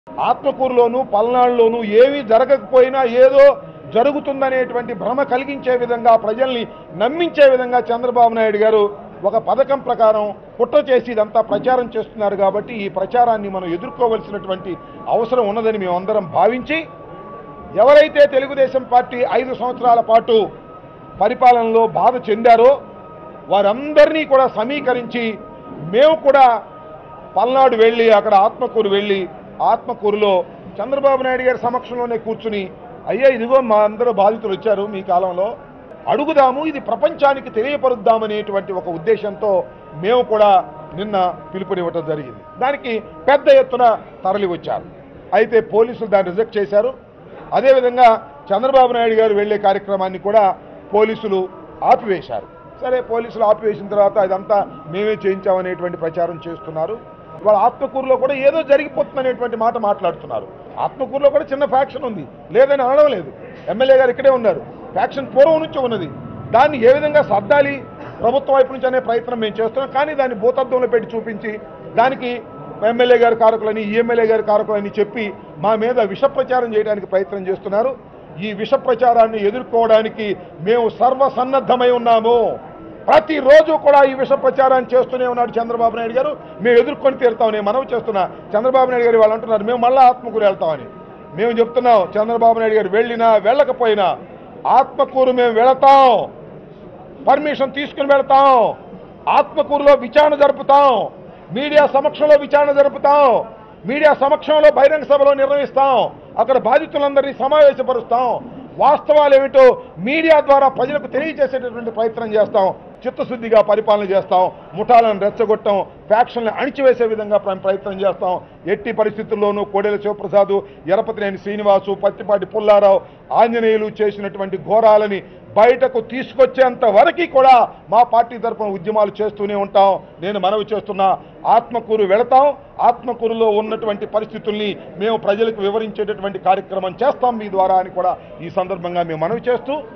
ఆత్మకూరులోను పల్నాడులోను ఏమీ జరగకపోయినా ఏదో జరుగుతుందనేటువంటి భ్రమ కలిగించే విధంగా ప్రజల్ని నమ్మించే విధంగా చంద్రబాబు నాయుడు గారు ఒక పథకం ప్రకారం కుట్ర చేసి ఇదంతా ప్రచారం చేస్తున్నారు కాబట్టి ఈ ప్రచారాన్ని మనం ఎదుర్కోవలసినటువంటి అవసరం ఉన్నదని మేమందరం భావించి ఎవరైతే తెలుగుదేశం పార్టీ ఐదు సంవత్సరాల పాటు పరిపాలనలో బాధ చెందారో వారందరినీ కూడా సమీకరించి మేము కూడా పల్నాడు వెళ్ళి అక్కడ ఆత్మకూరు వెళ్ళి ఆత్మకూరులో చంద్రబాబు నాయుడు గారి సమక్షంలోనే కూర్చుని అయ్యా ఇదిగో మా అందరూ బాధితులు వచ్చారు మీ కాలంలో అడుగుదాము ఇది ప్రపంచానికి తెలియపరుద్దామనేటువంటి ఒక ఉద్దేశంతో మేము కూడా నిన్న పిలుపునివ్వటం జరిగింది దానికి పెద్ద ఎత్తున తరలి వచ్చారు అయితే పోలీసులు దాన్ని రిజెక్ట్ చేశారు అదేవిధంగా చంద్రబాబు నాయుడు గారు వెళ్ళే కార్యక్రమాన్ని కూడా పోలీసులు ఆపివేశారు సరే పోలీసులు ఆపివేసిన తర్వాత ఇదంతా మేమే చేయించామనేటువంటి ప్రచారం చేస్తున్నారు వాళ్ళ ఆత్మకూరులో కూడా ఏదో జరిగిపోతుందనేటువంటి మాట మాట్లాడుతున్నారు ఆత్మకూరులో కూడా చిన్న ఫ్యాక్షన్ ఉంది లేదని అనడం లేదు ఎమ్మెల్యే గారు ఇక్కడే ఉన్నారు ఫ్యాక్షన్ పూర్వం నుంచి ఉన్నది దాన్ని ఏ విధంగా సర్దాలి ప్రభుత్వం వైపు నుంచి అనే ప్రయత్నం మేము చేస్తున్నాం కానీ దాన్ని భూతత్వంలో పెట్టి చూపించి దానికి ఎమ్మెల్యే గారి కారకులని ఈ ఎమ్మెల్యే గారి కారకులని చెప్పి మా మీద విష ప్రచారం చేయడానికి ప్రయత్నం చేస్తున్నారు ఈ విష ప్రచారాన్ని ఎదుర్కోవడానికి మేము సర్వసన్నద్ధమై ఉన్నాము ప్రతిరోజు కూడా ఈ విష ప్రచారాన్ని చేస్తూనే ఉన్నాడు చంద్రబాబు నాయుడు గారు మేము ఎదుర్కొని తీరుతామని నేను మనవి చేస్తున్నా చంద్రబాబు నాయుడు గారు వాళ్ళు అంటున్నారు మేము మళ్ళీ ఆత్మకూరు వెళ్తామని మేము చెప్తున్నాం చంద్రబాబు నాయుడు గారు వెళ్ళినా వెళ్ళకపోయినా ఆత్మకూరు మేము వెళతాం పర్మిషన్ తీసుకుని వెళ్తాం ఆత్మకూరులో విచారణ జరుపుతాం మీడియా సమక్షంలో విచారణ జరుపుతాం మీడియా సమక్షంలో బహిరంగ సభలో నిర్వహిస్తాం అక్కడ బాధితులందరినీ సమావేశపరుస్తాం వాస్తవాలు ఏమిటో మీడియా ద్వారా ప్రజలకు తెలియజేసేటటువంటి ప్రయత్నం చేస్తాం చిత్తశుద్ధిగా పరిపాలన చేస్తాం ముఠాలను రెచ్చగొట్టం ఫ్యాక్షన్లను అణిచివేసే విధంగా ప్ర- ప్రయత్నం చేస్తాం ఎట్టి పరిస్థితుల్లోనూ కోడెల శివప్రసాద్ ఎరపతినేని శ్రీనివాసు పత్తిపాటి పుల్లారావు ఆంజనేయులు చేసినటువంటి ఘోరాలని బయటకు తీసుకొచ్చేంత వరకు కూడా మా పార్టీ తరఫున ఉద్యమాలు చేస్తూనే ఉంటాం నేను మనవి చేస్తున్నా ఆత్మకూరు వెళతాం ఆత్మకూరులో ఉన్నటువంటి పరిస్థితుల్ని మేము ప్రజలకు వివరించేటటువంటి కార్యక్రమం చేస్తాం మీ ద్వారా అని కూడా ఈ సందర్భంగా మేము మనవి చేస్తూ